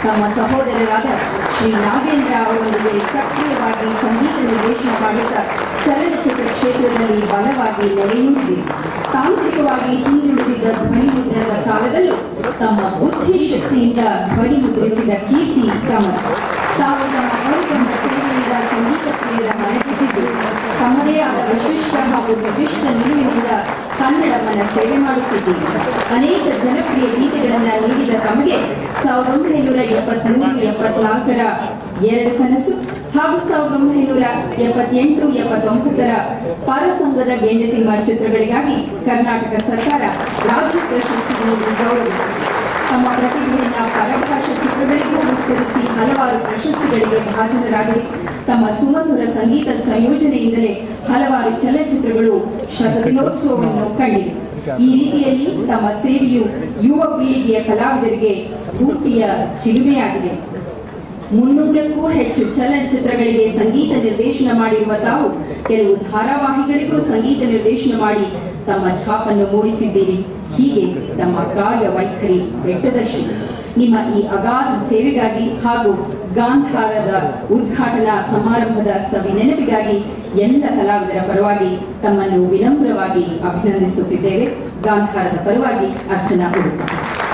ತಮ್ಮ ಸಹೋದರರಾದ ಶ್ರೀ ನಾಗೇಂದ್ರ ಅವರೊಂದಿಗೆ ಸಕ್ರಿಯವಾಗಿ ಸಂಗೀತ ನಿರ್ದೇಶನ ಮಾಡುತ್ತಾ ಚಲನಚಿತ್ರ ಕ್ಷೇತ್ರದಲ್ಲಿ ಬಲವಾಗಿ ನೆಲೆಯೂರಿದೆ ತಾಂತ್ರಿಕವಾಗಿ ಹಿಂದುಳಿದಿದ್ದ ಧ್ವನಿ ಮುದ್ರಣದ ಕಾಲದಲ್ಲೂ ತಮ್ಮ ಬುದ್ಧಿಶಕ್ತಿಯಿಂದ ಧ್ವನಿ ಮುದ್ರಿಸಿದ ಕೀರ್ತಿ ತಮ್ಮದು ತಾವು ತಮ್ಮ ಅನುಪಮ ಸೇವೆಯಿಂದ ಸಂಗೀತ ಪ್ರಿಯರ ಮನಗೆದ್ದಿದ್ದು ತಮ್ಮದೇ ಆದ ವಿಶಿಷ್ಟ ಹಾಗೂ ಪ್ರತಿಷ್ಠ ನಿಲುವಿನಿಂದ ಕನ್ನಡವನ್ನ ಸೇವೆ ಮಾಡುತ್ತಿದ್ದೀರಿ ಅನೇಕ ಜನಪ್ರಿಯ ಗೀತೆಗಳನ್ನ ನೀಡಿದ ತಮಗೆ ಸಾವಿರದ ಒಂಬೈನೂರ ಎಪ್ಪತ್ಮೂರು ಎಪ್ಪತ್ನಾಲ್ಕರ ಎರಡು ಕನಸು ಹಾಗೂ ಸಾವಿರದ ಒಂಬೈನೂರ ಎಪ್ಪತ್ತೆಂಟು ಎಪ್ಪತ್ತೊಂಬತ್ತರ ಪಾರಸಂಗದ ಗೆಂಡತಿಮ್ಮ ಚಿತ್ರಗಳಿಗಾಗಿ ಕರ್ನಾಟಕ ಸರ್ಕಾರ ರಾಜ್ಯ ಪ್ರಶಸ್ತಿ ನೀಡಿ ಗೌರವಿಸಿದೆ ತಮ್ಮ ಪ್ರತಿಭೆಯನ್ನ ಪರಭಾಷಾ ಚಿತ್ರಗಳಿಗೂ ವಿಸ್ತರಿಸಿ ಹಲವಾರು ಪ್ರಶಸ್ತಿಗಳಿಗೆ ಭಾಜನರಾಗಿದೆ ತಮ್ಮ ಸುಮಧುರ ಸಂಗೀತ ಸಂಯೋಜನೆಯಿಂದಲೇ ಹಲವಾರು ಚಲನಚಿತ್ರಗಳು ಶತದಿನೋತ್ಸವವನ್ನು ಕಂಡಿವೆ ಈ ರೀತಿಯಲ್ಲಿ ತಮ್ಮ ಸೇವೆಯು ಯುವ ಪೀಳಿಗೆಯ ಕಲಾವಿದರಿಗೆ ಸ್ಫೂರ್ತಿಯ ಚಿಲುಮೆಯಾಗಿದೆ ಮುನ್ನೂರಕ್ಕೂ ಹೆಚ್ಚು ಚಲನಚಿತ್ರಗಳಿಗೆ ಸಂಗೀತ ನಿರ್ದೇಶನ ಮಾಡಿರುವ ತಾವು ಕೆಲವು ಧಾರಾವಾಹಿಗಳಿಗೂ ಸಂಗೀತ ನಿರ್ದೇಶನ ಮಾಡಿ ತಮ್ಮ ಛಾಪನ್ನು ಮೂಡಿಸಿದ್ದೀರಿ ಹೀಗೆ ತಮ್ಮ ಕಾರ್ಯ ವೈಖರಿ ಬೆಟ್ಟದರ್ಶಿ ನಿಮ್ಮ ಈ ಅಗಾಧ ಸೇವೆಗಾಗಿ ಹಾಗೂ ಗಾಂಧಾರದ ಉದ್ಘಾಟನಾ ಸಮಾರಂಭದ ಸವಿ ನೆನಪಿಗಾಗಿ ಎಲ್ಲ ಕಲಾವಿದರ ಪರವಾಗಿ ತಮ್ಮನ್ನು ವಿನಮ್ರವಾಗಿ ಅಭಿನಂದಿಸುತ್ತಿದ್ದೇವೆ ಗಾಂಧಾರದ ಪರವಾಗಿ ಅರ್ಚನಾ ಉಡುಪ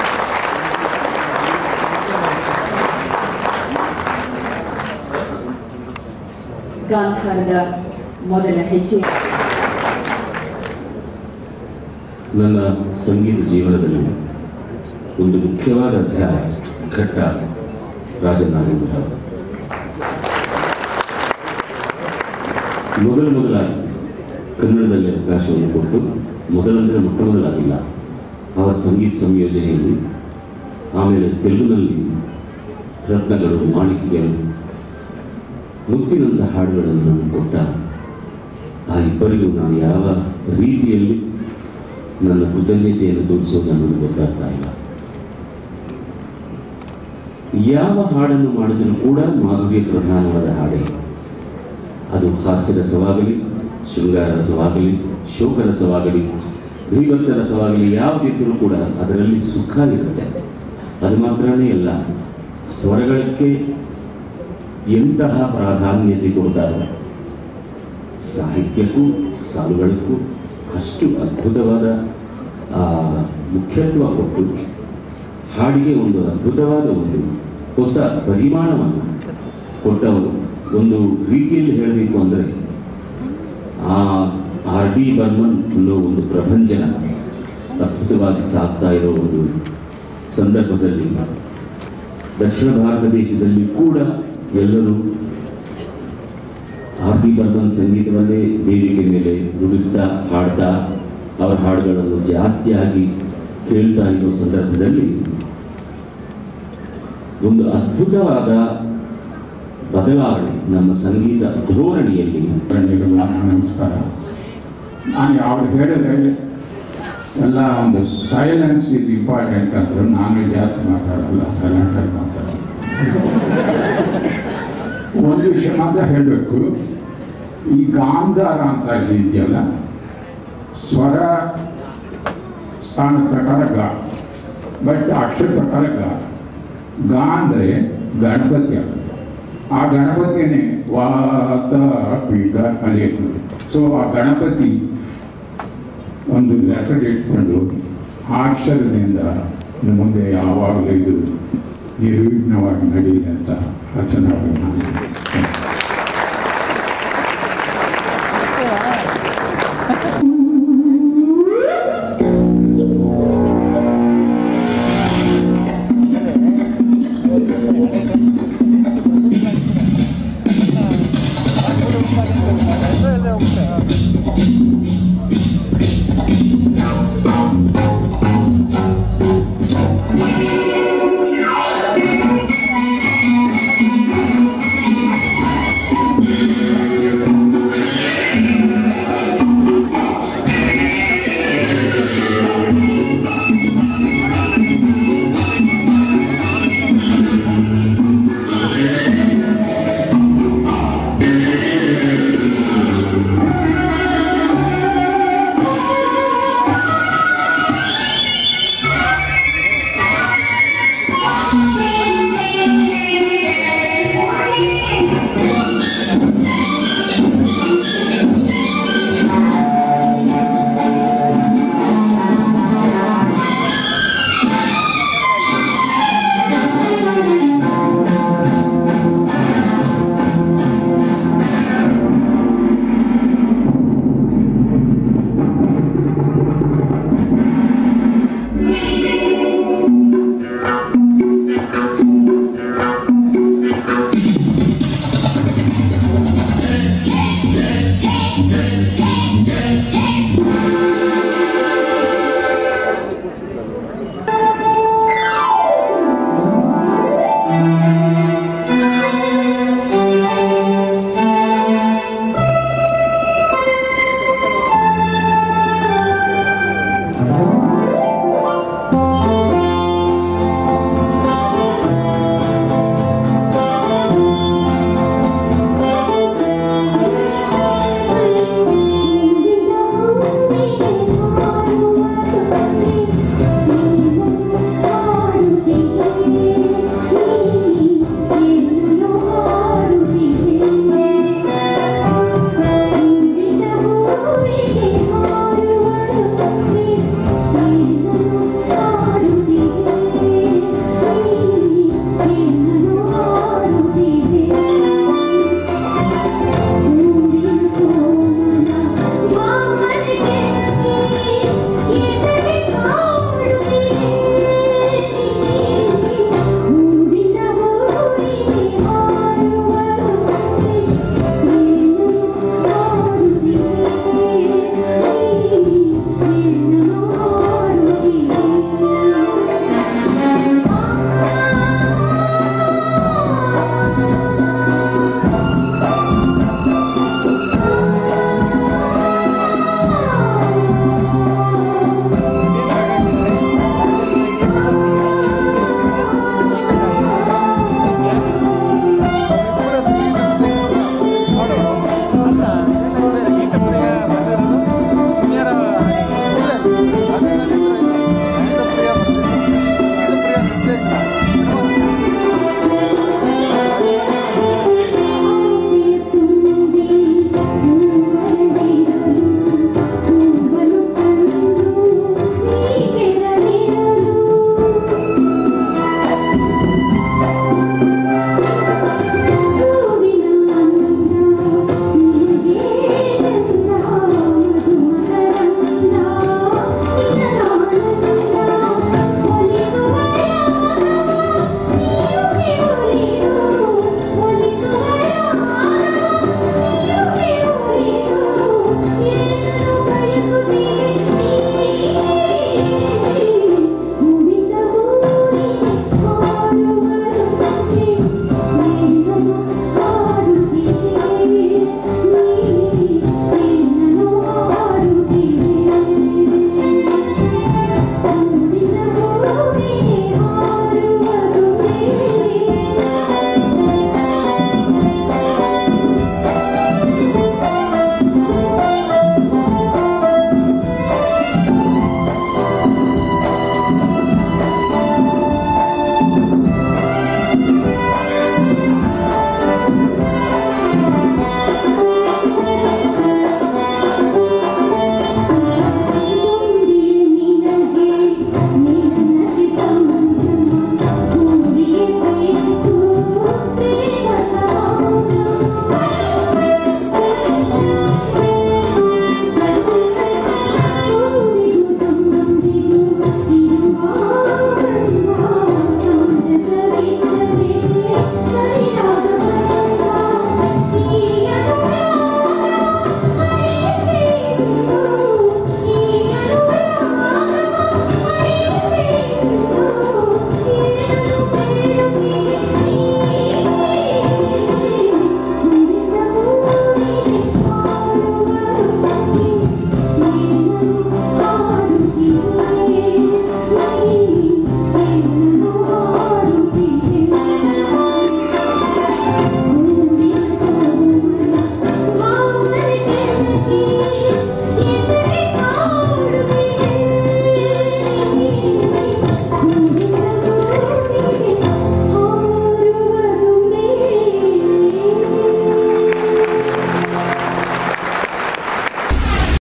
ಗಾಂಧಾರದ ಮೊದಲ ಹೆಜ್ಜೆ ನನ್ನ ಸಂಗೀತ ಜೀವನದಲ್ಲಿ ಒಂದು ಮುಖ್ಯವಾದ ಅಧ್ಯಾಯ ಘಟ್ಟ ರಾಜನಾಗೇಂದ್ರ ಅವರು. ಮೊದಲ ಮೊದಲಾಗಿ ಕನ್ನಡದಲ್ಲಿ ಅವಕಾಶವನ್ನು ಕೊಟ್ಟು ಮೊದಲಂದ್ರೆ ಮೊಟ್ಟ ಮೊದಲಾಗಿಲ್ಲ ಅವರ ಸಂಗೀತ ಸಂಯೋಜನೆಯಲ್ಲಿ ಆಮೇಲೆ ತೆಲುಗಿನಲ್ಲಿ ರತ್ನಗಳು ಮಾಣಿಕೆಗಳು ಮುತ್ತಿನಂಥ ಹಾಡುಗಳನ್ನು ನನಗೆ ಕೊಟ್ಟ ಆ ಇಬ್ಬರಿಗೂ ನಾನು ಯಾವ ರೀತಿಯಲ್ಲಿ ನನ್ನ ಕೃತಜ್ಞತೆಯನ್ನು ತೋರಿಸೋದು ನನಗೆ ಗೊತ್ತಾಗ್ತಾ ಇಲ್ಲ ಯಾವ ಹಾಡನ್ನು ಮಾಡಿದರೂ ಕೂಡ ಮಾಧುರ್ಯ ಪ್ರಧಾನವಾದ ಹಾಡೇ ಅದು ಹಾಸ್ಯರಸವಾಗಲಿ ಶೃಂಗಾರ ರಸವಾಗಲಿ ಶೋಕ ರಸವಾಗಲಿ ಭೀಭತ್ಸ ರಸವಾಗಲಿ ಯಾವುದಿದ್ದರೂ ಕೂಡ ಅದರಲ್ಲಿ ಸುಖ ಇರುತ್ತೆ ಅದು ಮಾತ್ರನೇ ಅಲ್ಲ ಸ್ವರಗಳಕ್ಕೆ ಎಂತಹ ಪ್ರಾಧಾನ್ಯತೆ ಕೊಡ್ತಾರೋ ಸಾಹಿತ್ಯಕ್ಕೂ ಸಾಲುಗಳಕ್ಕೂ ಅಷ್ಟು ಅದ್ಭುತವಾದ ಆ, ಮುಖ್ಯತ್ವ ಕೊಟ್ಟು ಹಾಡಿಗೆ ಒಂದು ಅದ್ಭುತವಾದ ಒಂದು ಹೊಸ ಪರಿಮಾಣವನ್ನು ಕೊಟ್ಟವರು ಒಂದು ರೀತಿಯಲ್ಲಿ ಹೇಳಬೇಕು ಅಂದರೆ ಆ ಆರ್ ಡಿ ಬರ್ಮನ್ ಅನ್ನೋ ಒಂದು ಪ್ರಭಂಜನ ಅದ್ಭುತವಾಗಿ ಸಾಗ್ತಾ ಇರೋ ಒಂದು ಸಂದರ್ಭದಲ್ಲಿ ದಕ್ಷಿಣ ಭಾರತ ದೇಶದಲ್ಲಿ ಕೂಡ ಎಲ್ಲರೂ ಆರ್ ಡಿ ಬರ್ಮನ್ ಸಂಗೀತವನ್ನೇ ವೇದಿಕೆ ಮೇಲೆ ನುಡಿಸ್ತಾ ಹಾಡ್ತಾ ಅವರ ಹಾಡುಗಳನ್ನು ಜಾಸ್ತಿಯಾಗಿ ಕೇಳ್ತಾ ಇರೋ ಸಂದರ್ಭದಲ್ಲಿ ಒಂದು ಅದ್ಭುತವಾದ ಬದಲಾವಣೆ ನಮ್ಮ ಸಂಗೀತ ಧೋರಣೆಯಲ್ಲಿ ಫ್ರೆಂಡ್ಗಳಿಗೆಲ್ಲ ನಮಸ್ಕಾರ ನಾನು ಅವ್ರು ಹೇಳಿದ್ರೆ ಎಲ್ಲ ಒಂದು ಸೈಲೆನ್ಸ್ ಇಸ್ ಇಂಪಾರ್ಟೆಂಟ್ ಅಂದರು ನಾನು ಜಾಸ್ತಿ ಮಾತಾಡಲ್ಲ ಸೈಲೆಂಟಾಗಿ ಮಾತಾಡಲ್ಲ ಒಂದು ವಿಷಯ ಮಾತ್ರ ಹೇಳಬೇಕು ಈ ಗಾಂಧಾರ ಅಂತ ಇದೆಯಲ್ಲ ಸ್ವರ ಸ್ಥಾನದ ಪ್ರಕಾರ ಗಾ ಬಟ್ ಅಕ್ಷರ ಪ್ರಕಾರ ಗಾ ಗಾ ಅಂದರೆ ಗಣಪತಿ ಆಗುತ್ತೆ ಆ ಗಣಪತಿಯೇ ವಾತ ಪೀಠ ಕಲಿಯೋದು ಸೊ ಆ ಗಣಪತಿ ಒಂದು ಲೆಟರ್ ಇಟ್ಕೊಂಡು ಆ ಅಕ್ಷರದಿಂದ ಇನ್ನು ಮುಂದೆ ಯಾವಾಗಲೂ ಇದು ನಿರ್ವಿಘ್ನವಾಗಿ ನಡೆಯಲಿ ಅಂತ ಅರ್ಚನಾಗಿ ನಾನು Thank